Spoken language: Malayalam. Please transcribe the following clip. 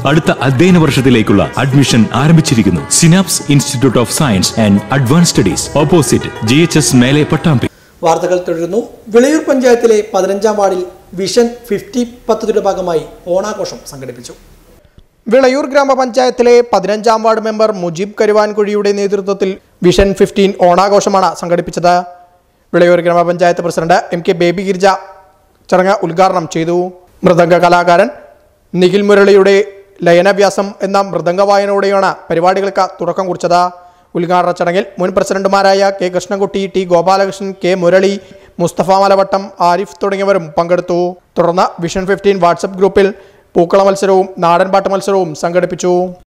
അടുത്ത അധ്യയന വർഷത്തിലേക്കുള്ള അഡ്മിഷൻ ആരംഭിച്ചിരിക്കുന്നു Synapse institute of science and advance studies opposite G H S മേലെ പട്ടാമ്പി വാർത്തകൾ തുടരുന്നു വിളയൂർ പഞ്ചായത്തിലെ പതിനഞ്ചാം വാർഡിൽ വിഷൻ ഫിഫ്റ്റി പദ്ധതിയുടെ ഭാഗമായി ഓണാഘോഷം സംഘടിപ്പിച്ചു വിളയൂർ ഗ്രാമപഞ്ചായത്തിലെ പതിനഞ്ചാം വാർഡ് മെമ്പർ മുജീബ് കരുവാൻകുഴിയുടെ നേതൃത്വത്തിൽ വിഷൻ ഫിഫ്റ്റീൻ ഓണാഘോഷമാണ് സംഘടിപ്പിച്ചത് വിളയൂർ ഗ്രാമപഞ്ചായത്ത് president M K Baby Girija ചടങ്ങ് ഉദ്ഘാടനം ചെയ്തു മൃദംഗ കലാകാരൻ നിഖിൽ മുരളിയുടെ ലയനവ്യാസം എന്ന മൃദംഗ വായനയോടെയാണ് പരിപാടികൾക്ക് തുടക്കം കുറിച്ചത് ഉദ്ഘാടന ചടങ്ങിൽ മുൻ പ്രസിഡന്റുമാരായ K Krishnankutty T Gopalakrishnan K Murali Musthafa Malavattam Arif തുടങ്ങിയവരും പങ്കെടുത്തു തുടർന്ന് വിഷൻ ഫിഫ്റ്റീൻ വാട്സപ്പ് ഗ്രൂപ്പിൽ പൂക്കള മത്സരവും നാടൻപാട്ട് മത്സരവും സംഘടിപ്പിച്ചു